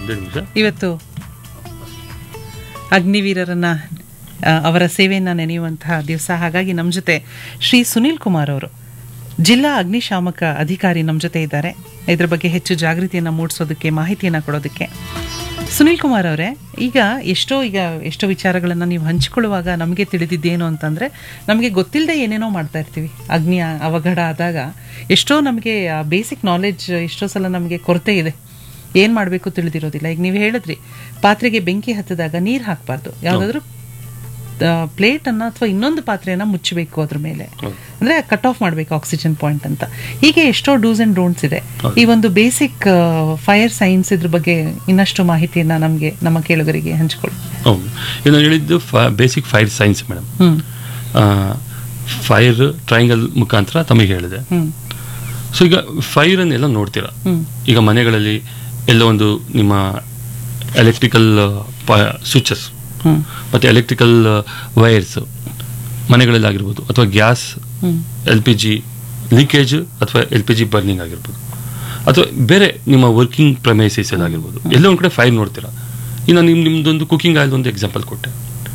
ಒಂದೇ ನಿಮಿಷ ಇವತ್ತು ಅಗ್ನಿವೀರರನ್ನ ಆ, ಅವರ ಸೇವೆಯನ್ನು ನೆನೆಯುವಂತಹ ದಿವಸ ಹಾಗಾಗಿ ನಮ್ಮ ಜೊತೆ ಶ್ರೀ ಸುನೀಲ್ ಕುಮಾರ್ ಅವರು ಜಿಲ್ಲಾ ಅಗ್ನಿಶಾಮಕ ಅಧಿಕಾರಿ ನಮ್ಮ ಜೊತೆ ಇದ್ದಾರೆ ಇದ್ರ ಬಗ್ಗೆ ಹೆಚ್ಚು ಜಾಗೃತಿಯನ್ನು ಮೂಡಿಸೋದಕ್ಕೆ ಮಾಹಿತಿಯನ್ನು ಕೊಡೋದಕ್ಕೆ ಸುನೀಲ್ ಕುಮಾರ್ ಅವರೇ ಈಗ ಎಷ್ಟೋ ಈಗ ಎಷ್ಟೋ ವಿಚಾರಗಳನ್ನು ನೀವು ಹಂಚಿಕೊಳ್ಳುವಾಗ ನಮಗೆ ತಿಳಿದಿದ್ದೇನು ಅಂತಂದರೆ ನಮಗೆ ಗೊತ್ತಿಲ್ಲದೆ ಏನೇನೋ ಮಾಡ್ತಾ ಇರ್ತೀವಿ ಅಗ್ನಿ ಅವಘಡ ಆದಾಗ ಎಷ್ಟೋ ನಮಗೆ ಬೇಸಿಕ್ ನಾಲೆಡ್ಜ್ ಎಷ್ಟೋ ಸಲ ನಮಗೆ ಕೊರತೆ ಇದೆ ಏನು ಮಾಡಬೇಕು ತಿಳಿದಿರೋದಿಲ್ಲ ಈಗ ನೀವು ಹೇಳಿದ್ರಿ ಪಾತ್ರೆಗೆ ಬೆಂಕಿ ಹತ್ತಿದಾಗ ನೀರು ಹಾಕಬಾರ್ದು ಯಾವುದಾದ್ರೂ ಪ್ಲೇಟ್ ಅನ್ನ ಅಥವಾ ಇನ್ನೊಂದು ಪಾತ್ರೆಯನ್ನ ಮುಚ್ಚಬೇಕು ಅದ್ರ ಮೇಲೆ ಅಂದ್ರೆ ಕಟ್ ಆಫ್ ಮಾಡಬೇಕು ಆಕ್ಸಿಜನ್ ಪಾಯಿಂಟ್ ಅಂತ ಹೀಗೆ ಎಷ್ಟೋ ಡೂಸ್ ಅಂಡ್ ಡೋಂಟ್ಸ್ ಇದೆ ಈ ಒಂದು ಬೇಸಿಕ್ ಫೈರ್ ಸೈನ್ಸ್ ಇದ್ರ ಬಗ್ಗೆ ಇನ್ನಷ್ಟು ಮಾಹಿತಿಯನ್ನ ನಮಗೆ ನಮ್ಮ ಕೇಳುಗರಿಗೆ ಹಂಚಿಕೊಳ್ಳಿ ಹೌದು ಇದು ನಾನು ಹೇಳಿದ್ದು basic fire science madam hmm fire triangle ಮುಖಾಂತರ ತಮಗೆ ಹೇಳಿದೆ ಹ್ಮ್ ಸೊ ಈಗ ಫೈರನ್ನೆಲ್ಲ ನೋಡ್ತೀರಾ ಹ್ಮ್ ಈಗ ಮನೆಗಳಲ್ಲಿ ಎಲ್ಲೋ ಒಂದು ನಿಮ್ಮ ಎಲೆಕ್ಟ್ರಿಕಲ್ ಸ್ವಿಚಸ್ ಹ್ಮ್ ಮತ್ತು ಎಲೆಕ್ಟ್ರಿಕಲ್ ವೈರ್ಸ್ ಮನೆಗಳಲ್ಲಿ ಆಗಿರ್ಬೋದು ಅಥವಾ gas hmm L P G leakage ಅಥವಾ ಎಲ್ ಪಿ ಜಿ ಬರ್ನಿಂಗ್ ಆಗಿರ್ಬೋದು ಅಥವಾ ಬೇರೆ ನಿಮ್ಮ ವರ್ಕಿಂಗ್ ಪ್ರಮೈಸಸ್ ಎಲ್ಲ ಆಗಿರ್ಬೋದು ಎಲ್ಲೋ ಒಂದು ಕಡೆ ಫೈರ್ ನೋಡ್ತೀರಾ ಇನ್ನು ನಿಮ್ಮ ನಿಮ್ದೊಂದು ಕುಕಿಂಗ್ ಆಯಿಲ್ ಒಂದು ಎಕ್ಸಾಂಪಲ್ ಕೊಟ್ಟೆ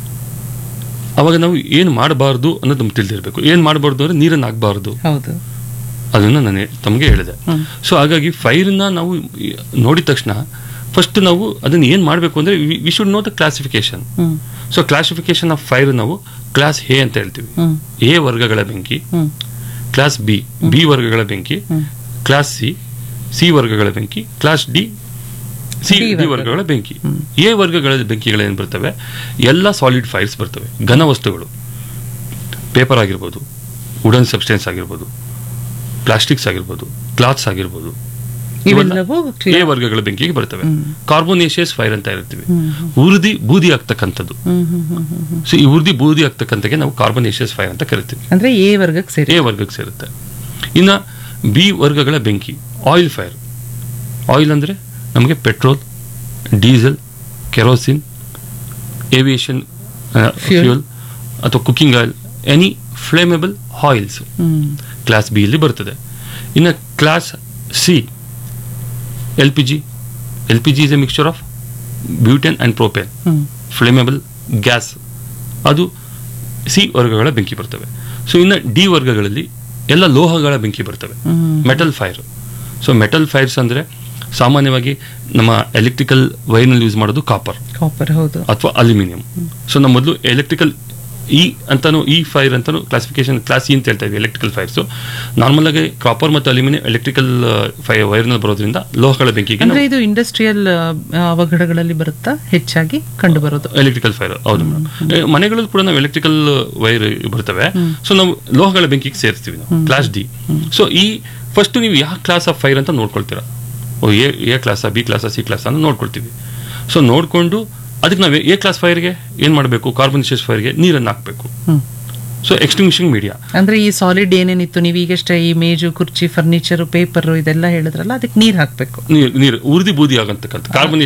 ಅವಾಗ ನಾವು ಏನು ಮಾಡಬಾರ್ದು ಅನ್ನೋದು ನಮ್ಗೆ ತಿಳಿದಿರಬೇಕು ಏನು ಮಾಡಬಾರ್ದು ಅಂದರೆ ನೀರನ್ನು ಹಾಕಬಾರ್ದು ಹೌದು ಅದನ್ನು ನಾನು ತಮಗೆ ಹೇಳಿದೆ ಹ್ಮ್. ಸೊ ಹಾಗಾಗಿ ಫೈರ್ನ ನಾವು ಈ- ನೋಡಿದ ತಕ್ಷಣ ಫಸ್ಟ್ ನಾವು ಅದನ್ನು ಏನು ಮಾಡಬೇಕು ಅಂದರೆ we should know the classification hmm so classification of fire ನಾವು ಕ್ಲಾಸ್ ಎ ಅಂತ ಹೇಳ್ತೀವಿ ಹ್ಮ್ ಎ ವರ್ಗಗಳ ಬೆಂಕಿ ಹ್ಮ್ ಕ್ಲಾಸ್ ಬಿ ಬಿ ವರ್ಗಗಳ ಬೆಂಕಿ ಹ್ಮ್. ಕ್ಲಾಸ್ ಸಿ ಸಿ ವರ್ಗಗಳ ಬೆಂಕಿ class D C D D ವರ್ಗ. ವರ್ಗಗಳ ಬೆಂಕಿ ಎ ವರ್ಗಗಳ ಬೆಂಕಿಗಳೇನು ಬರ್ತವೆ ಎಲ್ಲ ಸಾಲಿಡ್ ಫೈರ್ಸ್ ಬರ್ತವೆ ಘನ ವಸ್ತುಗಳು ಪೇಪರ್ ಆಗಿರ್ಬೋದು ವುಡನ್ ಸಬ್ಸ್ಟೆನ್ಸ್ ಆಗಿರ್ಬೋದು ಪ್ಲಾಸ್ಟಿಕ್ಸ್ ಆಗಿರ್ಬೋದು ಕ್ಲಾತ್ಸ್ ಆಗಿರ್ಬೋದು ಇವೆಲ್ಲವೂ ಎ clear. ವರ್ಗಗಳ ಬೆಂಕಿಗೆ ಬರ್ತವೆ ಹ್ಮ್. ಕಾರ್ಬೋನೇಷಿಯಸ್ ಫೈರ್ ಅಂತ ಇರ್ತೀವಿ ಹ್ಮ್ ಉರ್ದಿ ಬೂದಿ ಆಗ್ತಕ್ಕಂಥದ್ದು ಹ್ಮ್ ಹ್ಮ್ ಹ್ಮ್ ಹ್ಮ್ ಹ್ಮ್ ಸೊ ಈ ಉರ್ದಿ ಬೂದಿ ಆಗ್ತಕ್ಕಂಥಕ್ಕೆ ನಾವು ಕಾರ್ಬೋನೇಷಿಯಸ್ ಫೈರ್ ಅಂತ ಕರಿತೀವಿ ಅಂದ್ರೆ ಎ ವರ್ಗಕ್ಕೆ ಸೇರಿ ಎ ವರ್ಗಕ್ಕೆ ಸೇರುತ್ತೆ ಇನ್ನು ಬಿ ವರ್ಗಗಳ ಬೆಂಕಿ ಆಯಿಲ್ ಫೈರ್ ಆಯಿಲ್ ಅಂದರೆ ನಮಗೆ petrol diesel kerosene aviation Fuel. Fuel ಅಥವಾ cooking oil any flammable oils hmm class B ಇಲ್ಲಿ ಬರ್ತದೆ ಇನ್ನು class C L P G L P G is a mixture of butane and propane hmm flammable gas ಅದು C ವರ್ಗಗಳ ಬೆಂಕಿ ಬರ್ತವೆ so ಇನ್ನು D ವರ್ಗಗಳಲ್ಲಿ ಎಲ್ಲ ಲೋಹಗಳ ಬೆಂಕಿ ಬರ್ತವೆ hmm metal fire so metal fires ಅಂದರೆ ಸಾಮಾನ್ಯವಾಗಿ ನಮ್ಮ ಎಲೆಕ್ಟ್ರಿಕಲ್ ವೈರ್ನಲ್ಲಿ ಯೂಸ್ ಮಾಡೋದು ಕಾಪರ್ ಕಾಪರ್ ಹೌದು ಅಥವಾ ಅಲ್ಯೂಮಿನಿಯಂ ಸೊ ನಮ್ಮ ಮೊದಲು ಎಲೆಕ್ಟ್ರಿಕಲ್ ಇ ಅಂತಾನು ಇ ಫೈರ್ ಅಂತಾನು ಕ್ಲಾಸಿಫಿಕೇಶನ್ ಕ್ಲಾಸ್ ಇ ಅಂತ ಹೇಳ್ತಾ ಇದ್ವಿ ಎಲೆಕ್ಟ್ರಿಕಲ್ ಫೈರ್ಸು ನಾರ್ಮಲ್ ಆಗಿ ಕಾಪರ್ ಮತ್ತು ಅಲ್ಯೂಮಿನಿಯಂ ಎಲೆಕ್ಟ್ರಿಕಲ್ ಫೈ ವೈರ್ನಲ್ಲಿ ಬರೋದ್ರಿಂದ ಲೋಹಗಳ ಬೆಂಕಿಗೆ ಅಂದ್ರೆ ಇದು ಇಂಡಸ್ಟ್ರಿಯಲ್ ಅವಘಡಗಳಲ್ಲಿ ಬರುತ್ತಾ ಹೆಚ್ಚಾಗಿ ಕಂಡು ಬರೋದು ಎಲೆಕ್ಟ್ರಿಕಲ್ ಫೈರ್ ಹೌದು ಮೇಡಮ್ ಮನೆಗಳಲ್ಲೂ ಕೂಡ ನಾವು ಎಲೆಕ್ಟ್ರಿಕಲ್ ವೈರ್ ಬರ್ತವೆ ಸೊ ನಾವು ಲೋಹಗಳ ಬೆಂಕಿಗೆ ಸೇರಿಸ್ತೀವಿ ನಾವು ಕ್ಲಾಸ್ ಡಿ ಸೊ ಈ ಫಸ್ಟ್ ನೀವು ಯಾವ ಕ್ಲಾಸ್ ಆಫ್ ಫೈರ್ ಅಂತ ನೋಡ್ಕೊಳ್ತೀರಾ ಓ ಎ ಎ ಕ್ಲಾಸಾ ಬಿ ಕ್ಲಾಸಾ ಸಿ ಕ್ಲಾಸ್ ಅಂತ ನೋಡ್ಕೊಳ್ತೀವಿ ಸೊ ನೋಡಿಕೊಂಡು ಅದಕ್ಕೆ ನಾವು ಎ ಕ್ಲಾಸ್ ಫೈರ್ಗೆ ಏನು ಮಾಡಬೇಕು ಕಾರ್ಬನ್ಷಿಯಸ್ ಫೈರ್ಗೆ ನೀರನ್ನು ಹಾಕಬೇಕು ಹ್ಮ್ ಸೊ ಎಕ್ಸ್ಟಿಂಗ್ವಿಷಿಂಗ್ ಮೀಡಿಯಾ ಅಂದ್ರೆ ಈ ಸಾಲಿಡ್ ಏನೇನಿತ್ತು ನೀವು ಈಗಷ್ಟೇ ಈ ಮೇಜು ಕುರ್ಚಿ ಫರ್ನಿಚರ್ ಪೇಪರ್ ಇದೆಲ್ಲ ಹೇಳಿದ್ರಲ್ಲ ಅದಕ್ಕೆ ನೀರ್ ಹಾಕ್ಬೇಕು ನೀರು ನೀರು ಉರ್ದಿ ಬೂದಿ ಆಗಂತಕ್ಕಂಥ ಕಾರ್ಬನ್